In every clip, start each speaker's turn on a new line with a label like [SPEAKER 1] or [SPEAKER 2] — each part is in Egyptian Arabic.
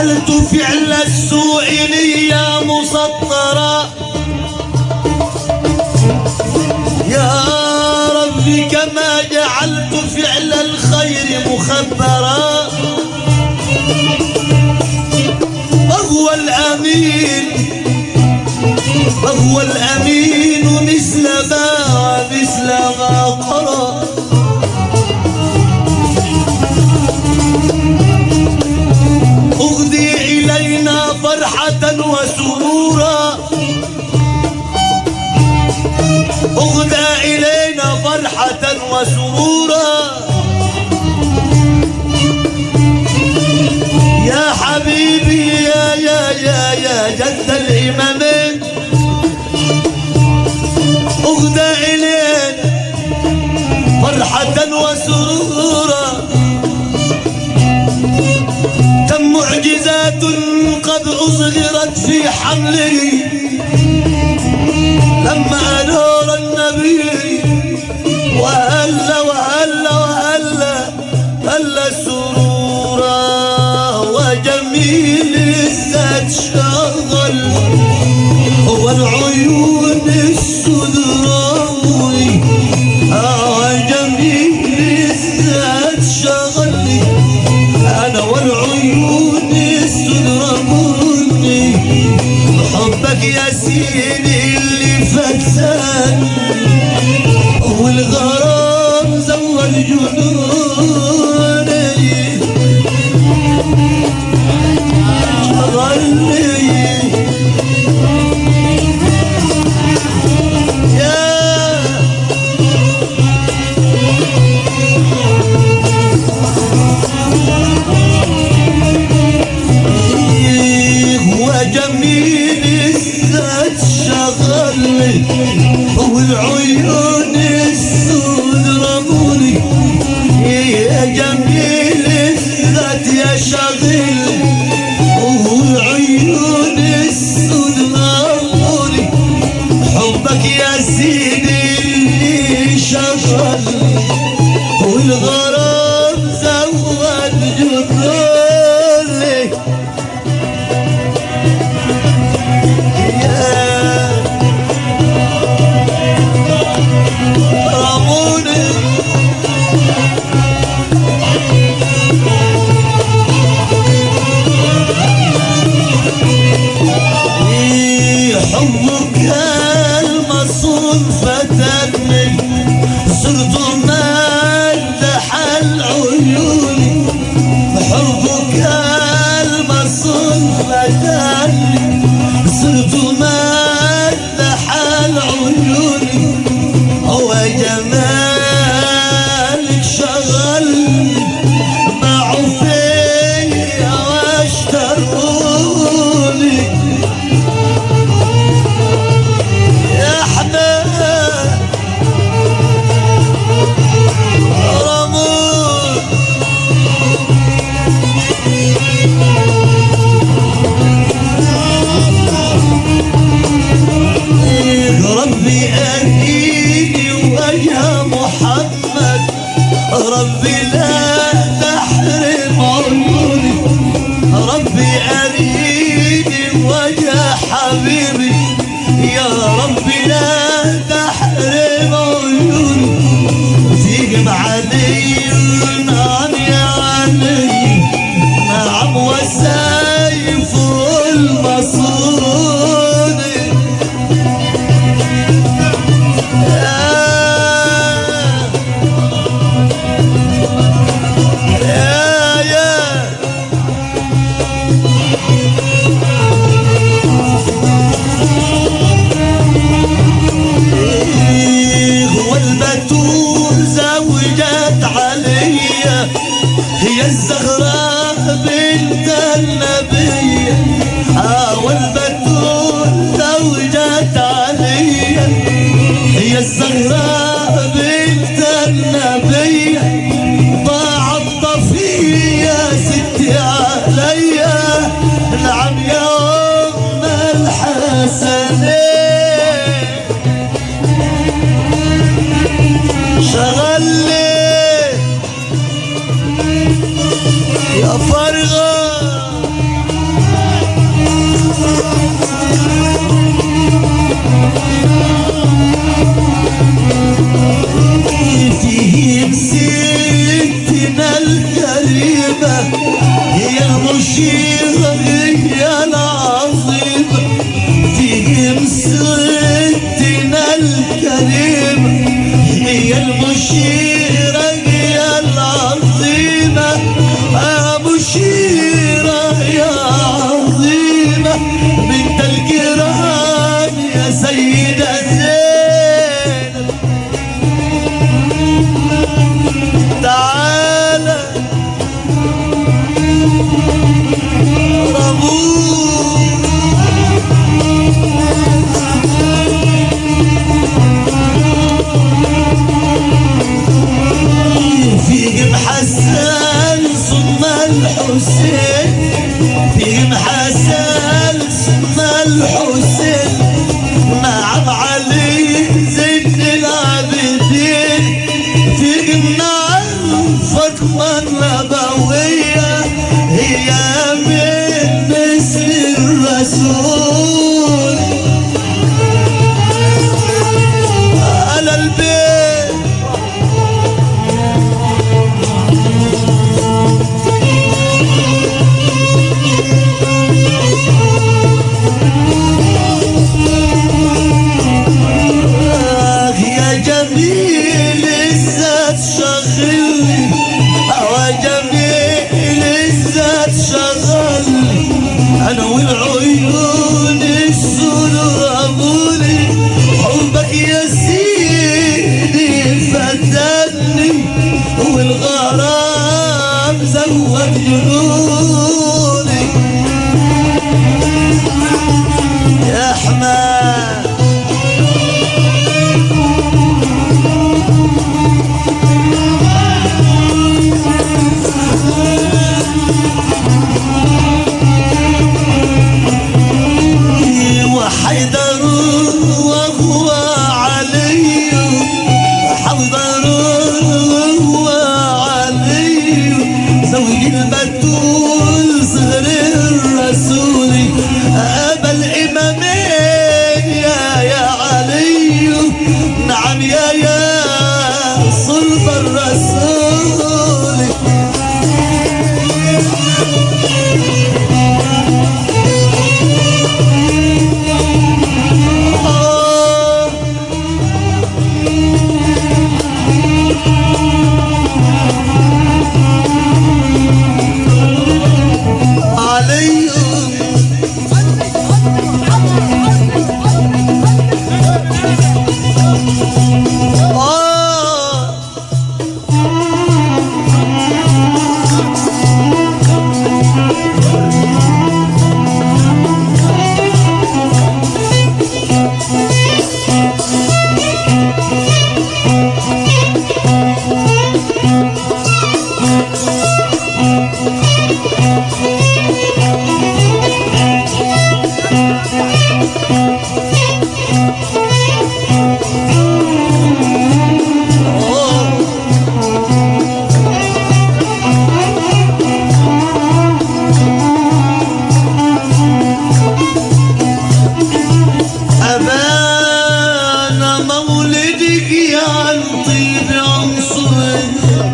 [SPEAKER 1] جعلت فعل السوء نية مسطرة يا ربي كما جعلت فعل الخير مخبرا وهو الأمين وهو الأمين مثل ما مثل ما قرأ أهدي إلينا فرحة وسرورا أهدى إلينا فرحة وسرورا يا حبيبي يا يا يا يا جد الإمامين أهدى إلينا فرحة وسرورا كم معجزات قد أصغرت في حمله لما نور النبي وهلا وهلا وهلا هلا سرورا وجميل الذات شغل هو العيون السدراوي وجميل الذات شغلي انا والعيون السدراوي حبك يا سيدي اللي فتان والغرام زوج جنوني شغلني يا وجميل الذات شغلني والعيون السود رموني يا جميل الذات يا شغل والعيون السود رموني حبك يا سيدي اللي شغل والغرام زود جنوني يا راموني إيه حبك المصون فتني صرت مدح العيون حبك المصون فتني صرت مدح العيون هو جمالك شغل معه فيا واشتروني يا حباب رمون ربي أهديني وجه محمد ربي لا تحرم عيوني ربي أريني وجه حبيبي يا ربي لا تحرم عيوني فيهم علي نعم يا علي نعم والسيف المصون يا يا هو البتول زوجت عليا هي الزهراء بنت النبي ها والبتول زوجت عليا هي الزهراء بنت النبي ضاع الطفي يا ستي عليا نعم يا ام الحسنين شغل لي يا فرغة الحبيبة هي المشيرة هي العظيمة في مسرتنا الكريمة هي المشيرة هي العظيمة مشيرة يا عظيمة بنت الكرام يا سيدة زينب تعالى ربوك فيهم حسن ثم الحسين فيهم حسن ثم الحسين نعم علي زين العابدين فيهم نعم فاطمة النبوية هي من مثل الرسول على البيت آه يا جميل الذات شغلني آه جميل الذات شغلني انا والعيون السود رموني حبك يا سيدي فتني والغرام زود جنوني يا حماد وحيدر وهو علي حيدر وهو علي زوج البتول صغر الرسول أبا الإمامين يا يا علي نعم يا يا صلب الرسول آه عليهم آه أبانا مولدك يا عن طيب عنصر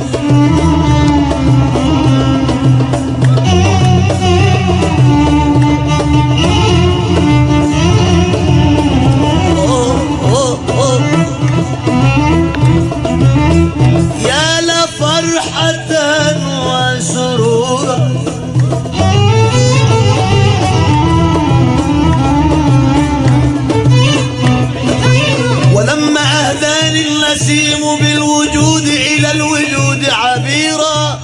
[SPEAKER 1] يا لفرحة وسرورا ولما أهداني النسيم بالوجود إلى الوجود عبيرا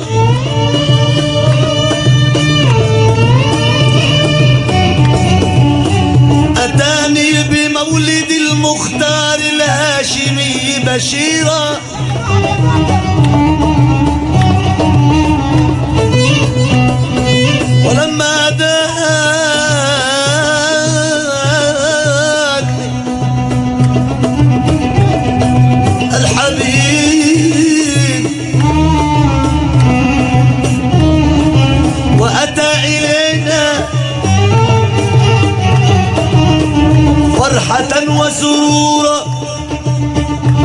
[SPEAKER 1] أتاني بمولد المختار الهاشمي بشيرا ولما داك الحبيب وأتى إلينا فرحة وسرورا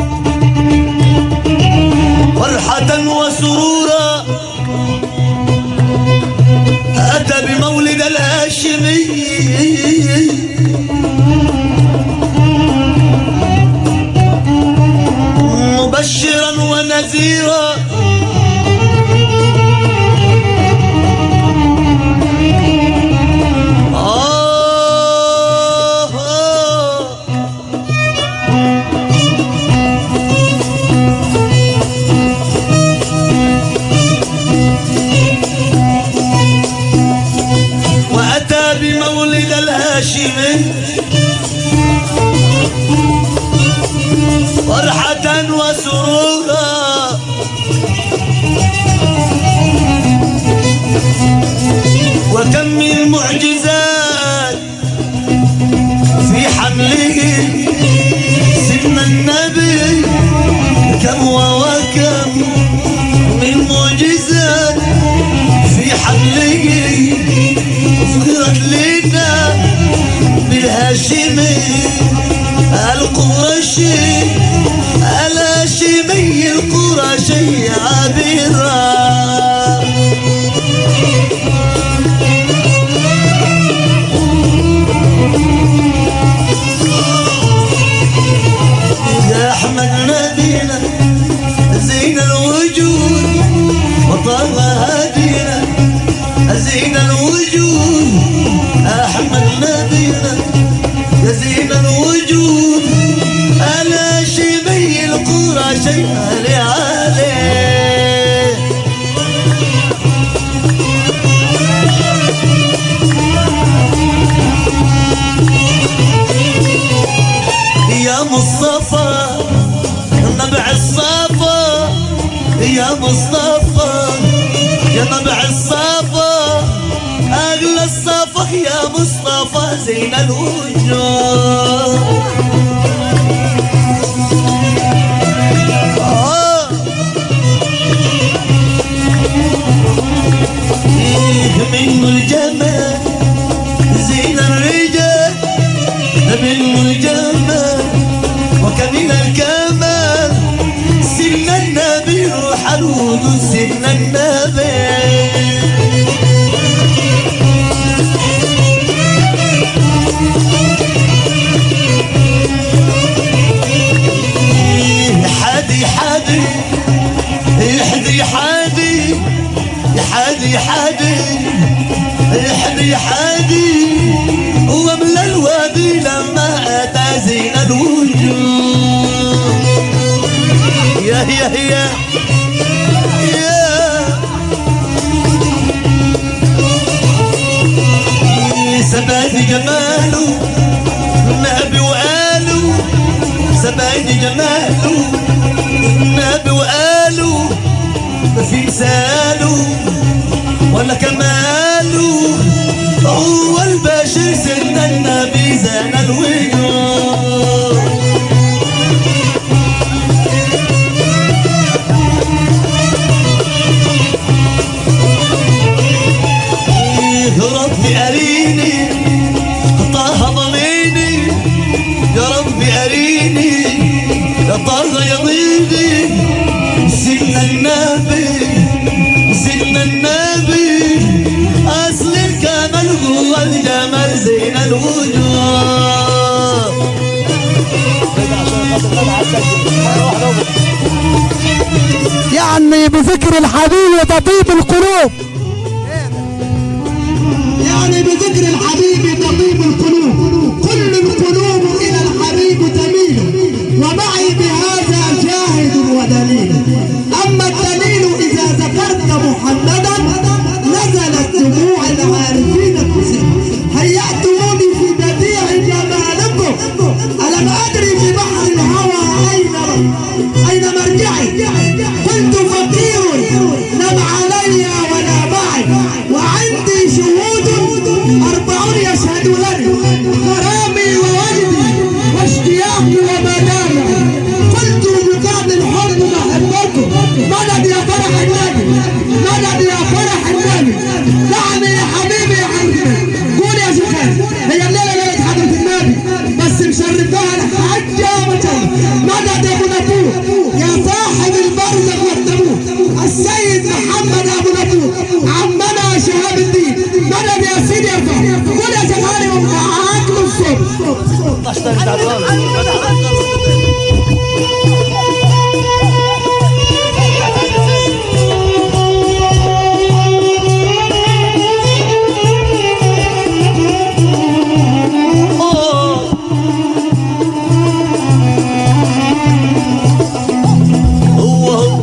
[SPEAKER 1] فرحة وسرورا لي فكرت لنا بالهاشمي القرشي الهاشمي القرشي عبيرا يا احمد نبينا زين الوجود وطه هدينا زين الوجود احمد نبينا يا زين الوجود انا شبي القرى شيء علي عليه يا مصطفى نبع الصفا يا مصطفى يا نبع الصفا اغلى الصفا يا مصطفى زين الوجوه آه. إيه من الجمال زين الرجال من الجمال وكمن الكمال سن النبي روح الود سن النبي حدي حدي حدي حدي حدي حدي حدي حدي وملا الوادي لما اتى زين الوجود يا يا يا يا سباني جماله النبي وقاله سباني جماله النبي وقاله ما في مثاله ولا كماله هو البشر سيدنا النبي زان الوجود يا ربي أريني طه ضميني يا ربي أريني يا طه يضيني سيدنا النبي سيدنا النبي أصل الكمال هو الجمال زين الوجود
[SPEAKER 2] يعني بذكر الحبيب تطيب القلوب
[SPEAKER 3] يعني بذكر الحبيب تطيب القلوب كل القلوب إلى الحبيب تميل ومعي بهذا شاهد ودليل أما الدليل إذا ذكرت محمدا نزلت دموع العارفين تسيل هيأتوني في بديع جمالكم ألم أدري في بحر الهوى أين أين مرجعي كنت فقير لم علي ولا معي وعندي شهود أربعون يشهدونني غرامي ووجدي واشتياقي ومنامي قلت بقعد الحب بحبكم مدد يا فرح النبي مدد يا فرح النبي نعم يا حبيبي يا حبيبي قول يا شيخان هي الليله ليله حضره النبي بس مشرفاها الحجه وجهه مدد يا ابو نبوه يا صاحب البرزخ والتابوت السيد محمد ابو نبوه عمنا شهاب الدين مدد يا سيدي ارفع قول يا شيخاني ومعاك من الصبح
[SPEAKER 1] هو هو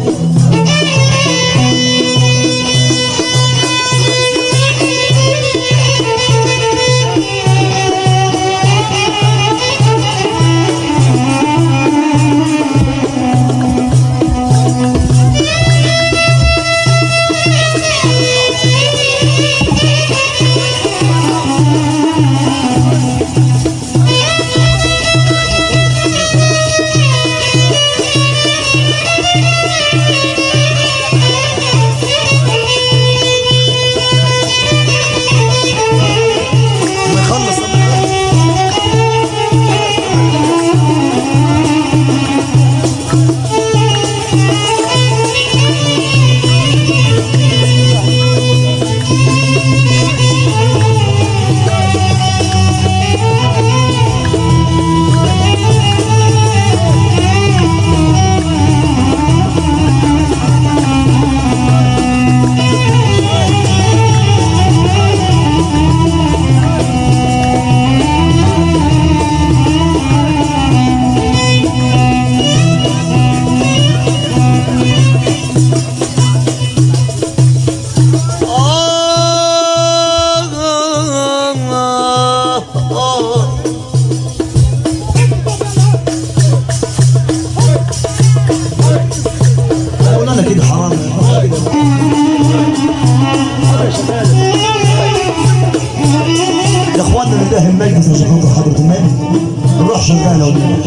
[SPEAKER 1] يا اخوانا لله المجلس عشان خاطر حضرة الملك نروح شغالة ونروح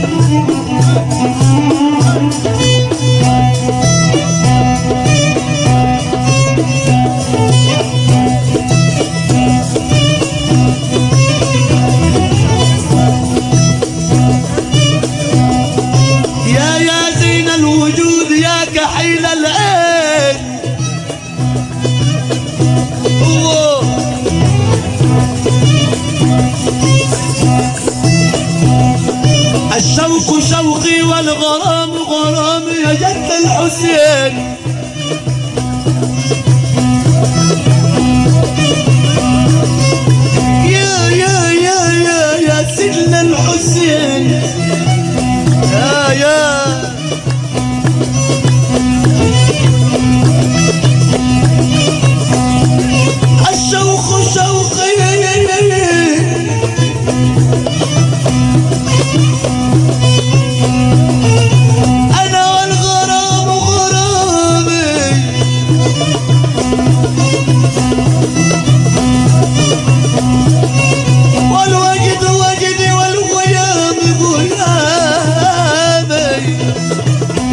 [SPEAKER 1] يا يا زين الوجود يا كحيل العين الله الشوق شوقي والغرام غرامي يا جد الحسين يا يا يا يا يا سيدنا الحسين يا يا الشوق شوقي يا يا يا يا أنا والغرام غرامي والوجد وجدي والغيام غيامي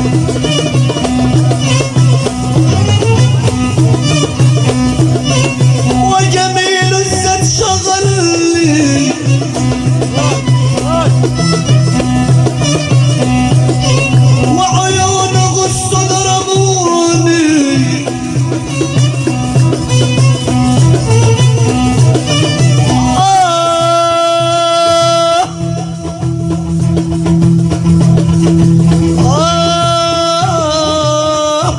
[SPEAKER 1] وجميل الزد شغلني وعيونه الصدر ضربوني آه آه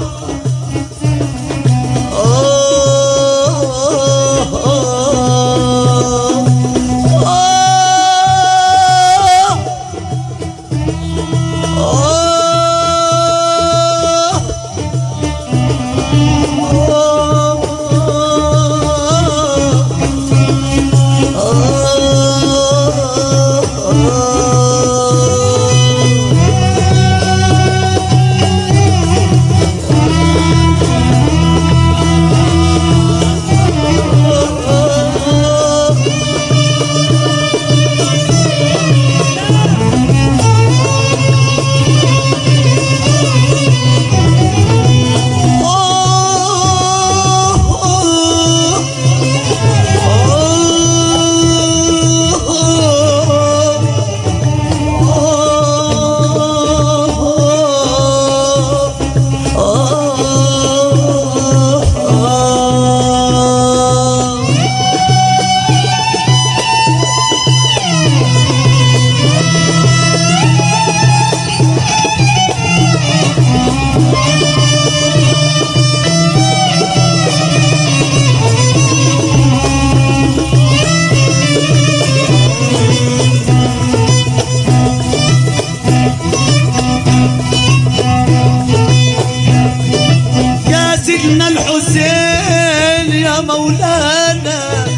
[SPEAKER 1] يا سيدنا الحسين يا مولانا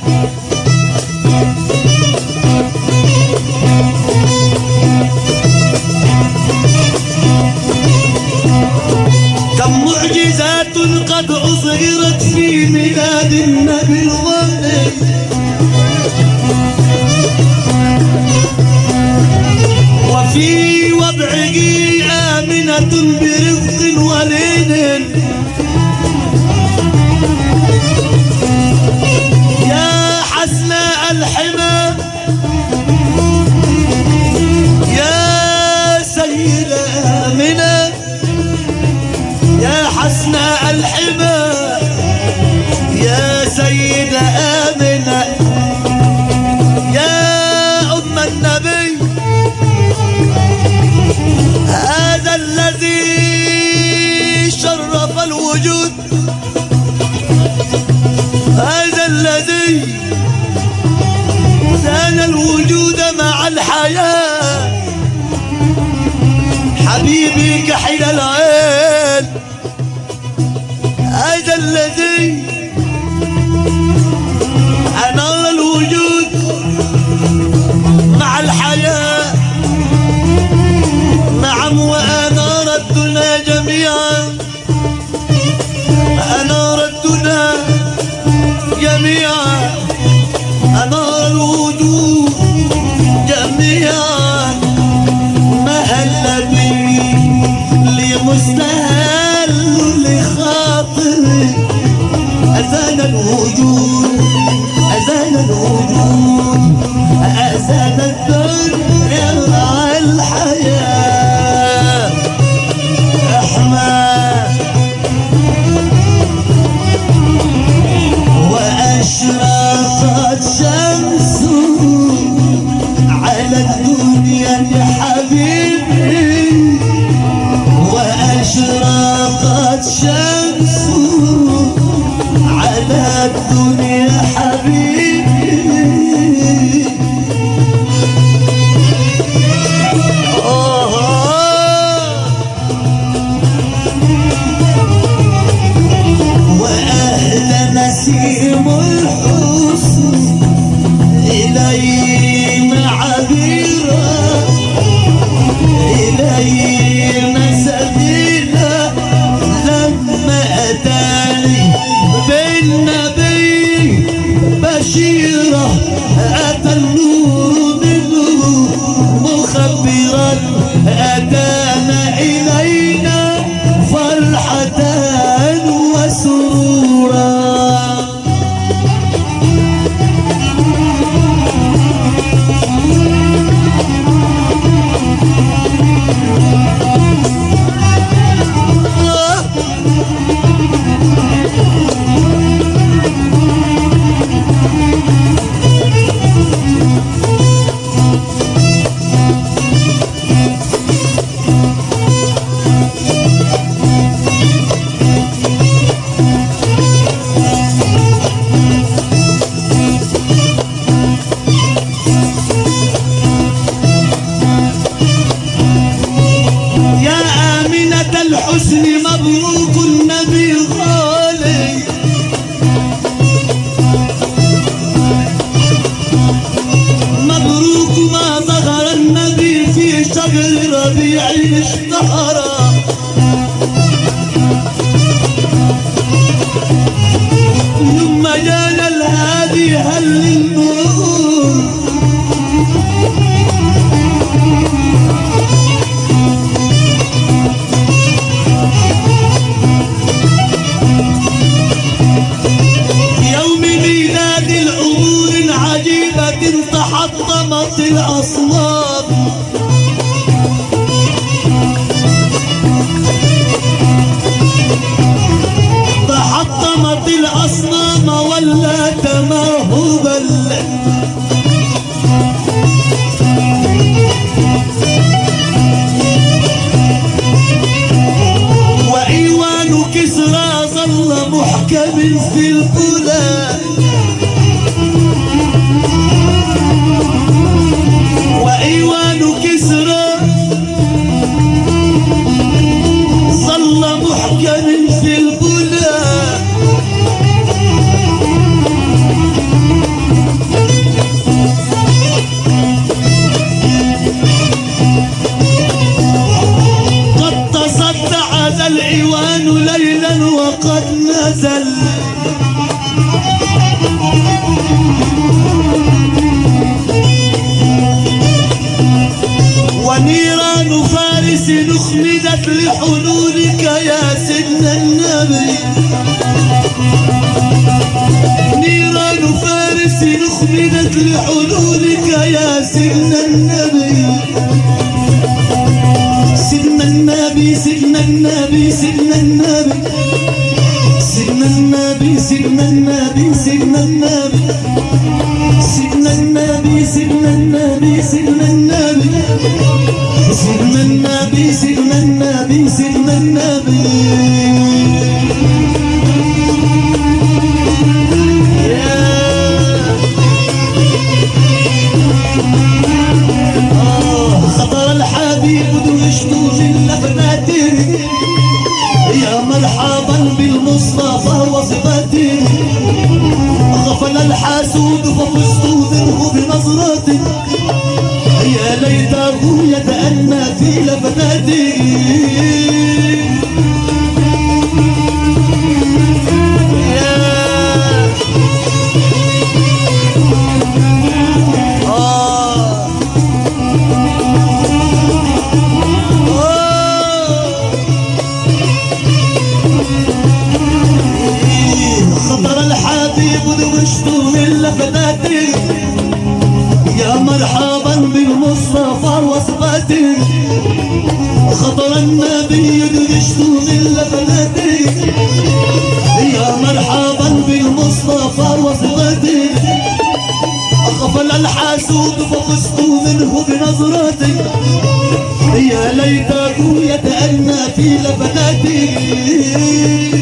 [SPEAKER 1] كم معجزات قد أظهرت في ميلاد النبي الظاهر وفي وضعه آمنة برفق ولين يا حسناء الحمى يا سيدة آمنة يا حسناء الحمى يا سيدة آمنة يا أم النبي هذا الذي شرف الوجود هذا الذي زان الوجود مع الحياة حبيبي كحل العين هذا الذي أنار الوجود مع الحياة نعم وأنار الدنيا جميعا أنار الدنيا جميعا أنار الوجود جميعا مهل بي لمستهل لخاطري أذان الوجود أذان الوجود أذان الدنيا مع الحياة أحمد وأشرقت شمسه على الدنيا يا حبيبي وأشرقت شمسه على الدنيا حبيبي آه وأهل نسيم الحسن إلينا عبيرا إلينا سبيلا لما أتاني بالنبي بشيرة أتى النور منه مخبرا أتانا إلينا فرحة وسرورا يا آمنة الحسن مبروك النبي الغالي مبروك ما ظهر النبي في شهر ربيع اشتهر ثم جانا الهادي هل للنور يوم ميلاد الأمور عجيبة تحطمت الأصنام تحطمت الأصنام ولا تمهبا وإيوان كسرى ظل محكم في البلاد وإيوان كسرى ظل محكم في البلاد قد تصدع ذا الإيوان ليلا وقد نزل ونيران فارس أخمدت لحلولك يا سيدنا النبي نيران فارس أخمدت لحلولك يا سيدنا النبي سيدنا النبي سيدنا النبي سيدنا النبي سيدنا النبي سيدنا النبي سيدنا النبي سيدنا النبي سيدنا النبي سيدنا النبي سيدنا النبي سيدنا النبي سيدنا النبي آه، خطر الحبيب دوشته في اللبناتين يا مرحبا بالمصطفى وصفته غفل الحاسود ففزت منه بنظرته يا ليته يتأنى في لبناته بالمصطفى وصفتي غفل الحاسوب ففزت منه بنظرتي يا ليته يتأنى في لبناتي